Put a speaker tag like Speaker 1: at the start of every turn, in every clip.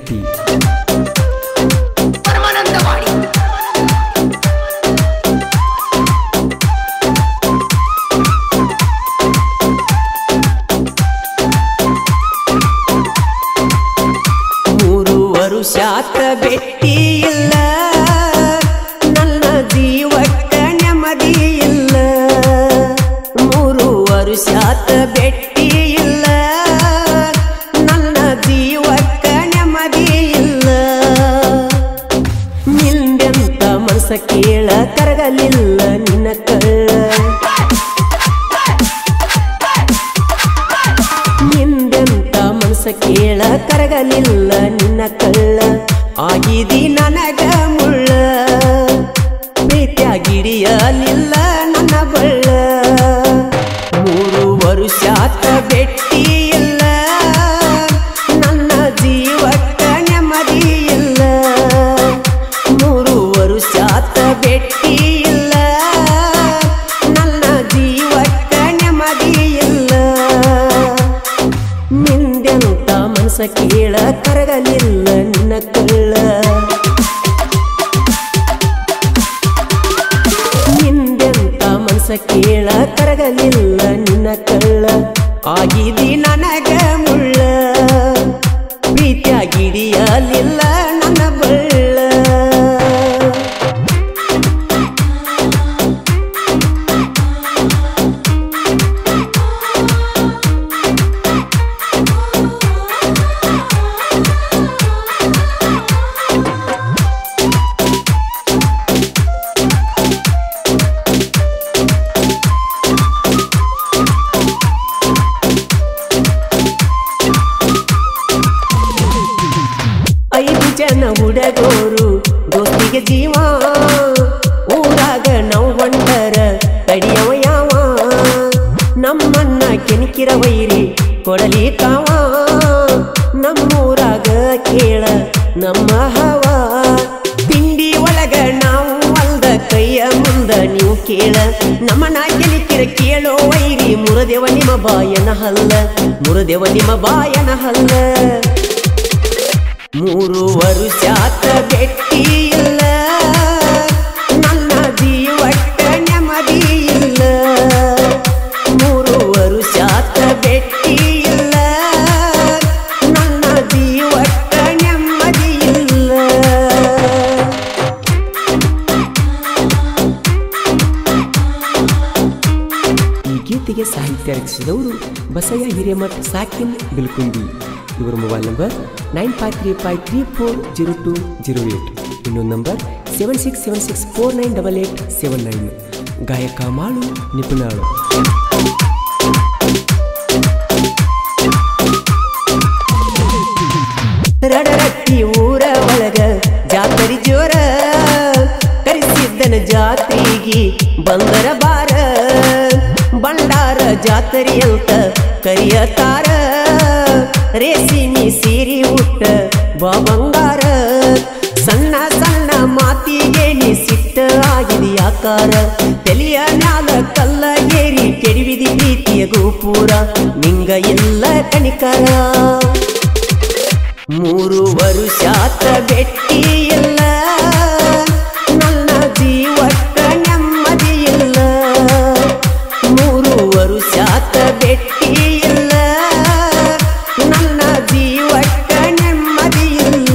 Speaker 1: ಪ್ರೀತಿ
Speaker 2: ಪರಮಾನಂದವಾಡಿ
Speaker 3: ಮೂರು ವರುಷಾತ ಭೇಟಿ ಇಲ್ಲ ನನ್ನ ಜೀವಕ್ಕ ನೆಮ್ಮದಿ ಇಲ್ಲ ಮೂರು ವರುಷಾತ ಭೇಟಿ ಇಲ್ಲ ನನ್ನ ಜೀವಕ್ಕ ನೆಮ್ಮದಿ ಇಲ್ಲ ನಿಂದೆಂತ ಮನಸ ಕೇಳ ಕರಗಲಿಲ್ಲ ನಿನ್ನ ಕಳ್ಳ ನಿಂದೆಂತ ಮನಸ ಕೇಳ ಕರಗಲಿಲ್ಲ ನಿನ್ನ ಕಳ್ಳ ಆಗಿದಿ ನನಗ ಮುಳ್ಳ ಪ್ರೀತಿಯಾಗಿಡಿಯಲಿಲ್ಲ ನನ್ನ ಬಳ್ಳ ಮೂರು ವರುಷಾತ ಭೇಟಿ ಇಲ್ಲ ನನ್ನ ಜೀವಕ್ಕ ನೆಮ್ಮದಿ ಇಲ್ಲ ಮೂರು ವರುಷಾತ ಭೇಟಿ ಇಲ್ಲ ನನ್ನ ಜೀವಕ್ಕ ನೆಮ್ಮದಿ ಇಲ್ಲ ನಿಂದೆಂತ ಮನಸ ಕೇಳ ಕರಗಲಿಲ್ಲ ನಿನ್ನ ಕಳ್ಳ ನಿಂದೆಂತ ಮನಸ ಕೇಳ ಕರಗಲಿಲ್ಲ ನಿನ್ನ ಕಳ್ಳ ಆಗಿದಿ ನನಗ ಮುಳ್ಳ ಪ್ರೀತಿಯಾಗಿಡಿಯಲಿಲ್ಲ ನನ್ನ ಬಳ್ಳ ಐದು ಜನ ಹುಡುಗೋರು ದೋಸ್ತಿಗೆ ಜೀವ ಊರಾಗ ನಾವು ಹೊಂಟರ ತಡಿಯವ ಯಾವ ನಮ್ಮನ್ನ ಕೆಣಕಿರ ವೈರಿ ಕೊಡಲಿ ಕಾವ ನಮ್ಮೂರಾಗ ಕೇಳ ನಮ್ಮ ಹವ ತಿಂಡಿ ಒಳಗ ನಾವು ಅಲ್ದ ಕೈಯ ಮುಂದ ನೀವು ಕೇಳ ನಮ್ಮನ ಕೆಣಕಿರ ಕೇಳೋ ವೈರಿ ಮುರದೇವ ನಿಮ್ಮ ಬಾಯನ ಹಲ್ಲ ಮುರದೇವ ನಿಮ್ಮ ಬಾಯನ ಹಲ್ಲ ಮೂರು ವರುಷಾತ ಭೇಟಿ ಇಲ್ಲ ನನ್ನ ಜೀವಕ್ಕ ನೆಮ್ಮದಿ ಇಲ್ಲ ಮೂರು ವರುಷಾತ ಭೇಟಿ ಇಲ್ಲ ನನ್ನ ಜೀವಕ್ಕ ನೆಮ್ಮದಿ ಇಲ್ಲ
Speaker 1: ಈ ಗೀತೆಗೆ ಸಾಹಿತ್ಯ ರಚಿಸಿದವರು ಬಸಯ್ಯ ಹಿರೇಮಠ್ ಸಾಕಿನ್ ಬಿಲ್ಕುಂದಿ ಇವರ mobile number nine five three five three four zero two zero eight ಇನ್ನೊಂದು number seven six seven six four nine double eight seven nine ಗಾಯಕ ಮಾಳು ನಿಪುಣಾಳು
Speaker 3: ರಡರಟ್ಟಿ ಊರ ಒಳಗ ಜಾತರಿ ಜೋರ ಕರೆಸಿದ್ದನ ಜಾತ್ರೆಗೆ ಬಂದರ ಬಾರ ಬಂಡಾರ ಜಾತರಿ ಅಂತ ಕರಿಯತಾರ ರೇಸಿಮಿ ಸೀರಿ ಉಟ್ಟ ಬಾ ಬಂಗಾರ ಸಣ್ಣ ಸಣ್ಣ ಮಾತಿಗೆ ನೀ ಸಿಟ್ಟ ಆಗಿದೆ ಆಕಾರ ತಲೆಯ ಮ್ಯಾಲ ಕಲ್ಲ ಏರಿ ಕೆಡವಿದಿ ಪ್ರೀತಿಯ ಗೋಪುರ ನಿಂಗ ಎಲ್ಲ ಕಣಿಕರ ಮೂರು ವರುಷಾತ ಭೇಟಿ ಇಲ್ಲ ನನ್ನ ಜೀವಕ್ಕ ನೆಮ್ಮದಿ ಇಲ್ಲ ಮೂರು ವರುಷಾತ ಭೇಟಿ ಇಲ್ಲ ನನ್ನ ಜೀವಕ್ಕ ನೆಮ್ಮದಿ ಇಲ್ಲ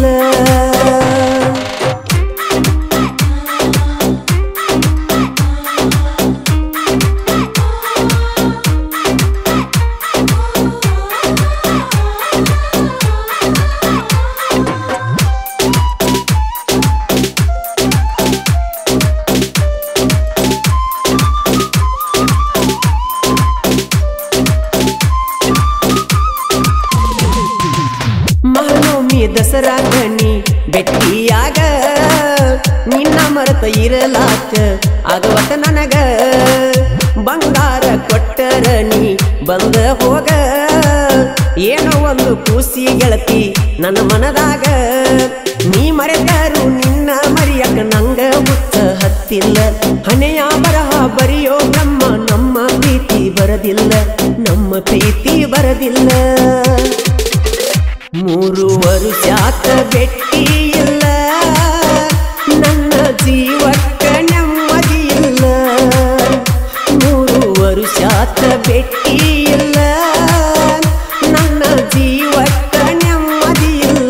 Speaker 3: ಮಹಾನವಮಿ ದಸರಾ ಗಣಿ ಬೆಟ್ಟಿಯಾಗ ನಿನ್ನ ಮರತ ಇರಲಾಕ ಆಗವತ ನನಗ ಬಂಗಾರ ಕೊಟ್ಟರ ನೀ ಬಂದ ಹೋಗ ಏನೋ ಒಂದು ಖುಷಿ ಗೆಳತಿ ನನ್ನ ಮನದಾಗ ನೀ ಮರೆತರು ನಿನ್ನ ಮರಿಯಕ ನಂಗ ಹುಚ್ಚ ಹತ್ತಿಲ್ಲ ಹಣೆಯ ಬರಹ ಬರೆಯೋ ನಮ್ಮ ನಮ್ಮ ಪ್ರೀತಿ ಬರದಿಲ್ಲ ನಮ್ಮ ಪ್ರೀತಿ ಬರದಿಲ್ಲ ಮೂರು ವರ್ಷಾತ ಭೆಟ್ಟಿ ಇಲ್ಲ ನನ್ನ ಜೀವಕ್ಕ ನೆಮ್ಮದಿ ಇಲ್ಲ ಮೂರು ವರ್ಷಾತ ಭೆಟ್ಟಿ ಇಲ್ಲ ನನ್ನ ಜೀವಕ್ಕ ನೆಮ್ಮದಿ ಇಲ್ಲ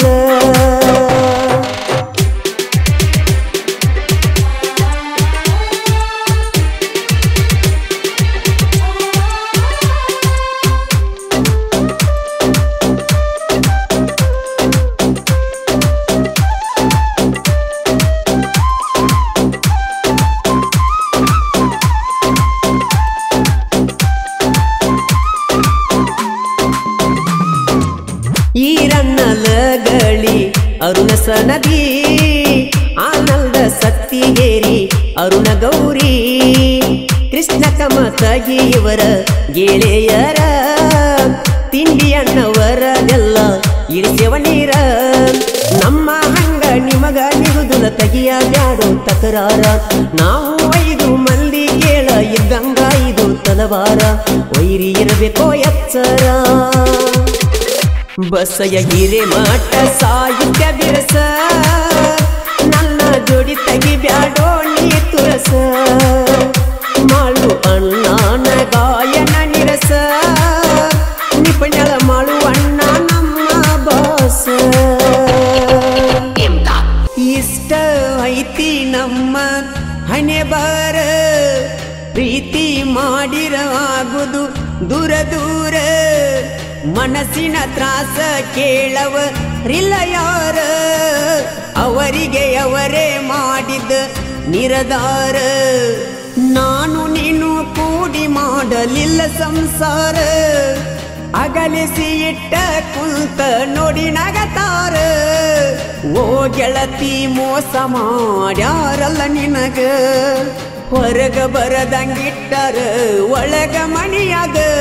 Speaker 3: ಈರನ್ನಲಗಳಿ ಅರುಣ ಸನದಿ ಆನಂದ ಸತ್ತಿಗೇರಿ ಅರುಣ ಗೌರಿ ಕೃಷ್ಣ ಕಮತಗಿ ಇವರ ಗೆಳೆಯರ ತಿಂಡಿ ಅಣ್ಣವರದೆಲ್ಲ ಇಳಿಸೆವ ನೀರ ನಮ್ಮ ಹಂಗ ನಿಮಗ ನಿಗುದುಲ ತೆಗಿಯ ಬ್ಯಾಡೋ ತಕರಾರ ನಾವು ಐದು ಮಂದಿ ಕೇಳ ಇದ್ದಂಗ ಇದು ತಲವಾರ ವೈರಿ ಇರಬೇಕೋ ಎಚ್ಚರ ಬಸಯ ಹಿರೆ ಮಾಟ ಸಾಹಿತ್ಯ ಬಿರಸ ನನ್ನ ಜೋಡಿ ತೆಗಿ ಬ್ಯಾಡೋ ನೀ ತುರಸ ಮಾಳು ಅಣ್ಣನ ಗಾಯನ ನಿರಸ ನಿಪುಣಳ ಮಾಳು ಅಣ್ಣ ನಮ್ಮ ಬಾಸ ಇಷ್ಟ ಐತಿ ನಮ್ಮ ಹಣೆ ಬಾರ ಪ್ರೀತಿ ಮಾಡಿರ ಆಗುದು ದೂರ ದೂರ ಮನಸ್ಸಿನ ತ್ರಾಸ ಕೇಳವ ರಿಲ್ಲ ಯಾರ ಅವರಿಗೆ ಅವರೇ ಮಾಡಿದ ನಿರದಾರ ನಾನು ನೀನು ಕೂಡಿ ಮಾಡಲಿಲ್ಲ ಸಂಸಾರ ಅಗಲಿಸಿ ಇಟ್ಟ ಕುಂತ ನೋಡಿ ನಗತಾರ ಓ ಗೆಳತಿ ಮೋಸ ಮಾಡ್ಯಾರಲ್ಲ ನಿನಗ ಹೊರಗ ಬರದಂಗಿಟ್ಟಾರ ಒಳಗ ಮಣಿಯಾಗ